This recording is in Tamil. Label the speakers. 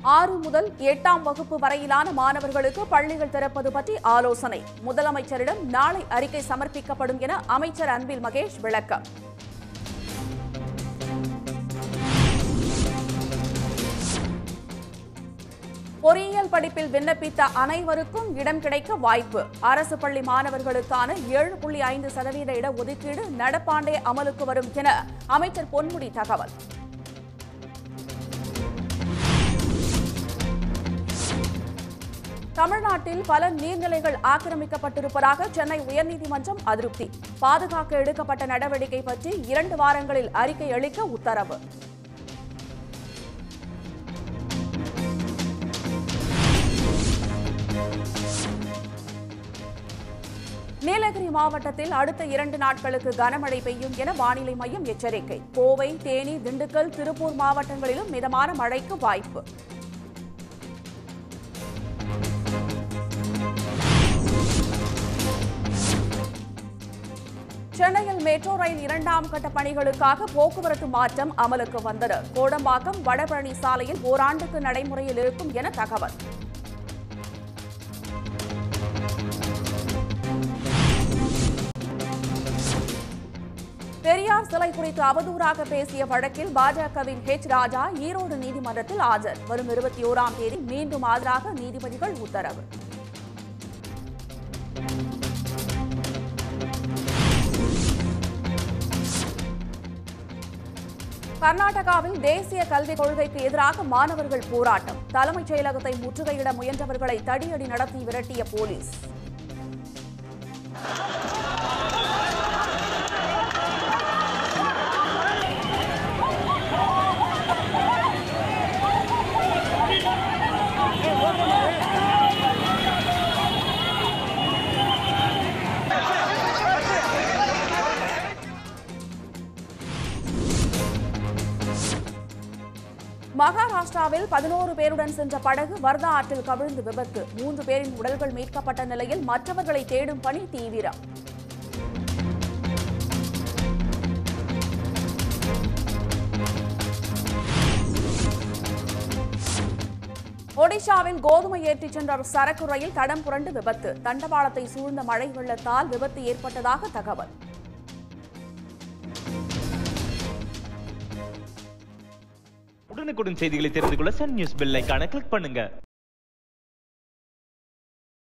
Speaker 1: ஆறு முதல் எட்டாம் வகுப்பு வரையிலான மாணவர்களுக்கு பள்ளிகள் திறப்பது பற்றி ஆலோசனை முதலமைச்சரிடம் நாளை அறிக்கை சமர்ப்பிக்கப்படும் என அமைச்சர் அன்பில் மகேஷ் விளக்கம் பொறியியல் படிப்பில் விண்ணப்பித்த அனைவருக்கும் இடம் கிடைக்க வாய்ப்பு அரசு பள்ளி மாணவர்களுக்கான ஏழு புள்ளி ஐந்து சதவீத இடஒதுக்கீடு நடப்பாண்டே அமலுக்கு வரும் என அமைச்சர் பொன்முடி தகவல் தமிழ்நாட்டில் பல நீர்நிலைகள் ஆக்கிரமிக்கப்பட்டிருப்பதாக சென்னை உயர்நீதிமன்றம் அதிருப்தி பாதுகாக்க எடுக்கப்பட்ட நடவடிக்கை பற்றி இரண்டு வாரங்களில் அறிக்கை அளிக்க உத்தரவு நீலகிரி மாவட்டத்தில் அடுத்த இரண்டு நாட்களுக்கு கனமழை பெய்யும் என வானிலை மையம் எச்சரிக்கை கோவை தேனி திண்டுக்கல் திருப்பூர் மாவட்டங்களிலும் மிதமான மழைக்கு வாய்ப்பு சென்னையில் மெட்ரோ ரயில் இரண்டாம் கட்ட பணிகளுக்காக போக்குவரத்து மாற்றம் அமலுக்கு வந்தது கோடம்பாக்கம் வடபழனி சாலையில் ஓராண்டுக்கு நடைமுறையில் இருக்கும் என தகவல் பெரியார் சிலை குறித்து அவதூறாக பேசிய வழக்கில் பாஜகவின் ஹெச் ராஜா ஈரோடு நீதிமன்றத்தில் ஆஜர் வரும் இருபத்தி ஓராம் தேதி மீண்டும் ஆஜராக நீதிபதிகள் உத்தரவு கர்நாடகாவில் தேசிய கல்விக் கொள்கைக்கு எதிராக மாணவர்கள் போராட்டம் தலைமைச் செயலகத்தை முற்றுகையிட முயன்றவர்களை தடியடி நடத்தி விரட்டிய போலீஸ் மகாராஷ்டிராவில் பதினோரு பேருடன் சென்ற படகு வர்தா ஆற்றில் கவிழ்ந்து விபத்து மூன்று பேரின் உடல்கள் மீட்கப்பட்ட நிலையில் மற்றவர்களை தேடும் பணி தீவிரம் ஒடிஷாவில் கோதுமை ஏற்றிச் சென்ற சரக்கு ரயில் தடம் புரண்டு விபத்து தண்டவாளத்தை சூழ்ந்த மழை வெள்ளத்தால் விபத்து ஏற்பட்டதாக தகவல்
Speaker 2: உடனுக்குடன் செய்திகளை தெரிந்து கொள்ள சன் நியூஸ் பெல் ஐகானை கிளிக் பண்ணுங்க